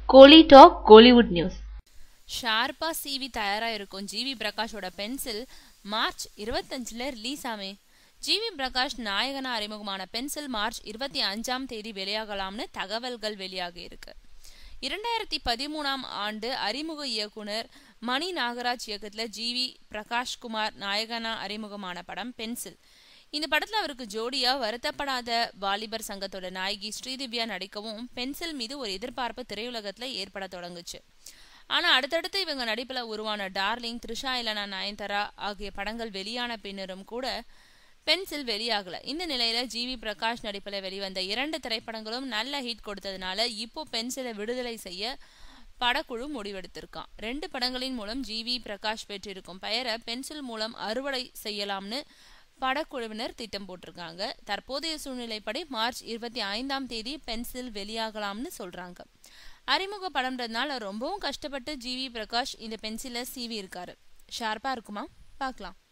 கோலி டாக் Kollywood news ஷார்ப்பா சிவி தயாரா இருக்கும் ஜிவி பிரகாஷோட பென்சில் மார்ச் இருபத்தஞ்சுல ரிலீஸ் ஆமே ஜிவி பிரகாஷ் நாயகனா அறிமுகமான பென்சில் மார்ச் இருபத்தி அஞ்சாம் தேதி வெளியாகலாம்னு தகவல்கள் வெளியாகி இருக்கு இரண்டாயிரத்தி பதிமூணாம் ஆண்டு அறிமுக இயக்குனர் மணி நாகராஜ் இயக்கத்துல ஜிவி பிரகாஷ்குமார் நாயகனா அறிமுகமான படம் பென்சில் இந்த படத்துல அவருக்கு ஜோடியா வருத்தப்படாத வாலிபர் சங்கத்தோட நாயகி ஸ்ரீதிவ்யா நடிக்கவும் பென்சில் மீது ஒரு எதிர்பார்ப்பு திரையுலகத்துல ஏற்பட தொடங்குச்சு ஆனா அடுத்தடுத்து இவங்க நடிப்புல உருவான டார்லிங் த்ரிஷா இலனா நயன்தாரா ஆகிய படங்கள் வெளியான பின்னரும் கூட பென்சில் வெளியாகல இந்த நிலையில ஜிவி பிரகாஷ் நடிப்புல வெளிவந்த இரண்டு திரைப்படங்களும் நல்ல ஹிட் கொடுத்ததுனால இப்போ பென்சிலை விடுதலை செய்ய படக்குழு முடிவெடுத்திருக்கான் ரெண்டு படங்களின் மூலம் ஜிவி பிரகாஷ் பெற்றிருக்கும் பெயரை பென்சில் மூலம் அறுவடை செய்யலாம்னு படக்குழுவினர் திட்டம் போட்டிருக்காங்க தற்போதைய சூழ்நிலைப்படி மார்ச் இருபத்தி ஐந்தாம் தேதி பென்சில் வெளியாகலாம்னு சொல்றாங்க அறிமுக படம்ன்றதுனால ரொம்பவும் கஷ்டப்பட்டு ஜிவி பிரகாஷ் இந்த பென்சிலை சீவி இருக்காரு ஷார்ப்பா இருக்குமா பார்க்கலாம்